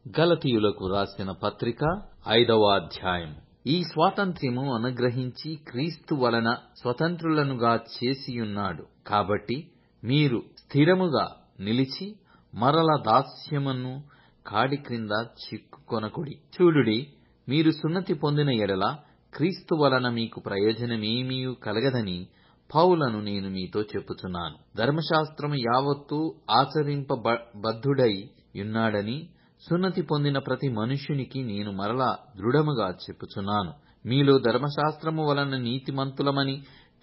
గలతీయులకు రాసిన పత్రిక ఐదవ అధ్యాయం ఈ స్వాతంత్ర్యము అనుగ్రహించి క్రీస్తు వలన స్వతంత్రులనుగా చేసియున్నాడు కాబట్టి మీరు స్థిరముగా నిలిచి మరల దాస్యమును కాడి క్రింద చిక్కుకొనకుడి చూడుడి మీరు సున్నతి పొందిన ఎడల క్రీస్తు వలన మీకు ప్రయోజనమేమీయూ కలగదని పౌలను నేను మీతో చెప్పుచున్నాను ధర్మశాస్త్రము యావత్తూ ఆచరింపబద్ధుడై యున్నాడని సున్నతి పొందిన ప్రతి మనుష్యునికి నేను మరలా దృఢముగా చెప్పుచున్నాను మీలో ధర్మశాస్త్రము వలన నీతిమంతులమని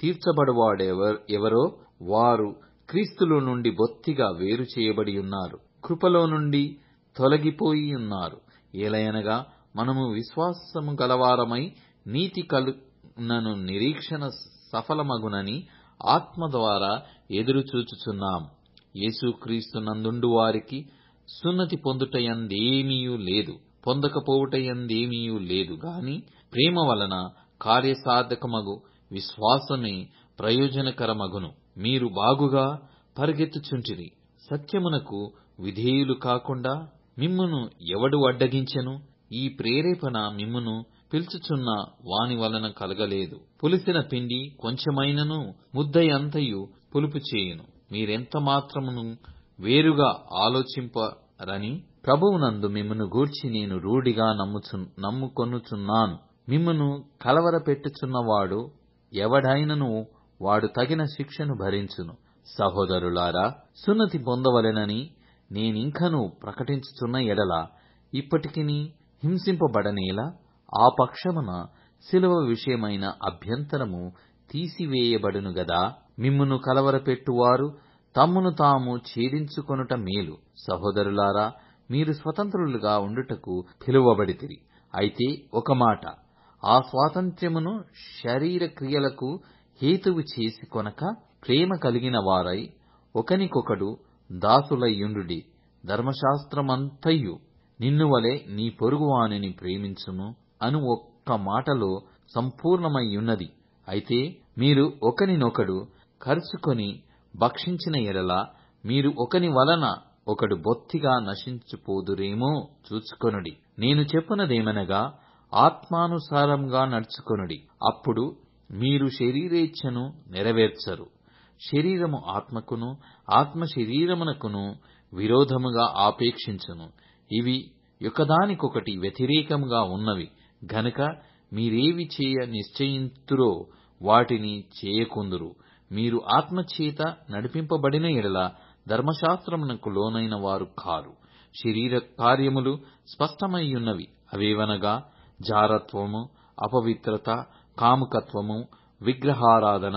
తీర్చబడువాడెవరో వారు క్రీస్తులో నుండి బొత్తిగా వేరు చేయబడి ఉన్నారు కృపలో నుండి తొలగిపోయి ఉన్నారు ఏలయనగా మనము విశ్వాసము గలవారమై నీతి కలుగునను నిరీక్షణ సఫలమగునని ఆత్మ ద్వారా ఎదురుచూచుచున్నాం యేసుక్రీస్తు నందుండు వారికి సున్నతి పొందుటయందేమీయూ లేదు పొందకపోవుటయందేమీయూ లేదు గాని ప్రేమ వలన కార్యసాధకమగు విశ్వాసమే ప్రయోజనకరమగును మీరు బాగుగా పరిగెత్తుచుంటిరి సత్యమునకు విధేయులు కాకుండా మిమ్మును ఎవడు అడ్డగించెను ఈ ప్రేరేపణ మిమ్మును పిలుచుచున్న వాని వలన కలగలేదు పులిసిన పిండి కొంచెమైనను ముద్దయంతయు పులుపు చేయును మీరెంత మాత్రమును వేరుగా ఆలోచింపరని ప్రభువునందు మిమ్మును గూర్చి నేను రూఢిగా నమ్ముకొనుచున్నాను మిమ్మును కలవరపెట్టుచున్నవాడు ఎవడైనను వాడు తగిన శిక్షను భరించును సహోదరులారా సున్నతి పొందవలెనని నేనింకను ప్రకటించుచున్న ఎడల ఇప్పటికిని హింసింపబడనేలా ఆ పక్షమున శిలువ విషయమైన అభ్యంతరము తీసివేయబడును గదా మిమ్మును కలవరపెట్టువారు తమ్మును తాము ఛేదించుకొనుట మేలు సహోదరులారా మీరు స్వతంత్రులుగా ఉండుటకు పిలువబడితిరి అయితే ఒక మాట ఆ స్వాతంత్ర్యమును శరీర క్రియలకు హేతువు చేసి కొనక ప్రేమ కలిగిన వారై ఒకనికొకడు దాసులయ్యుండుడి ధర్మశాస్త్రమంతయు నిన్నువలే నీ పొరుగువానిని ప్రేమించుము అను ఒక్క మాటలో సంపూర్ణమయ్యున్నది అయితే మీరు ఒకనినొకడు కరుచుకొని భక్షించిన ఎడల మీరు ఒకని వలన ఒకడు బొత్తిగా నశించిపోదురేమో చూచుకొనుడి నేను చెప్పునదేమనగా ఆత్మానుసారంగా నడుచుకొనుడి అప్పుడు మీరు శరీరేచ్ఛను నెరవేర్చరు శరీరము ఆత్మకును ఆత్మ శరీరమునకును విరోధముగా ఆపేక్షించును ఇవి ఒకదానికొకటి వ్యతిరేకముగా ఉన్నవి గనుక మీరేవి చేయ నిశ్చయింతురో వాటిని చేయకుందురు మీరు ఆత్మచేత నడిపింపబడిన ఎడల ధర్మశాస్త్రమునకు లోనైన వారు కారు శరీర కార్యములు స్పష్టమయ్యున్నవి అవేవనగా జారత్వము అపవిత్రత కాముకత్వము విగ్రహారాధన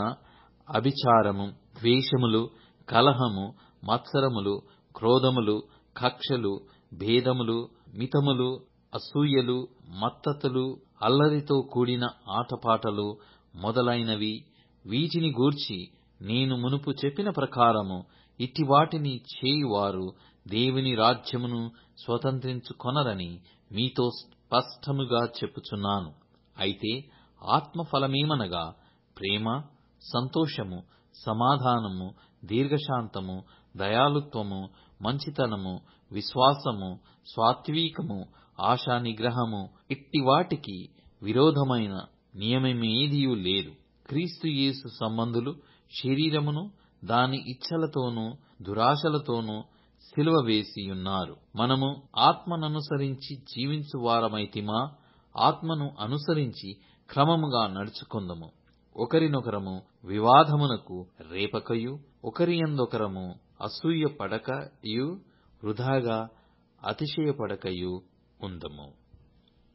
అభిచారము ద్వేషములు కలహము మత్సరములు క్రోధములు కక్షలు భేదములు మితములు అసూయలు మత్తతులు అల్లరితో కూడిన ఆటపాటలు మొదలైనవి వీటిని గూర్చి నేను మునుపు చెప్పిన ప్రకారము ఇట్టి వాటిని చేయువారు దేవుని రాజ్యమును స్వతంత్రించుకొనరని మీతో స్పష్టముగా చెప్పుచున్నాను అయితే ఆత్మఫలమేమనగా ప్రేమ సంతోషము సమాధానము దీర్ఘశాంతము దయాలుత్వము మంచితనము విశ్వాసము సాత్వికము ఆశా నిగ్రహము ఇట్టి వాటికి విరోధమైన నియమమేదియూ లేదు క్రీస్తు యేసు సంబంధులు శరీరమును దాని ఇచ్చలతోనూ దురాశలతోనూ సిలువ వేసియున్నారు మనము ఆత్మననుసరించి జీవించు వారమైతిమా ఆత్మను అనుసరించి క్రమముగా నడుచుకుందము ఒకరినొకరము వివాదమునకు రేపకయు ఒకరియందొకరము అసూయ పడకయు వృధాగా అతిశయపడకయు ఉందము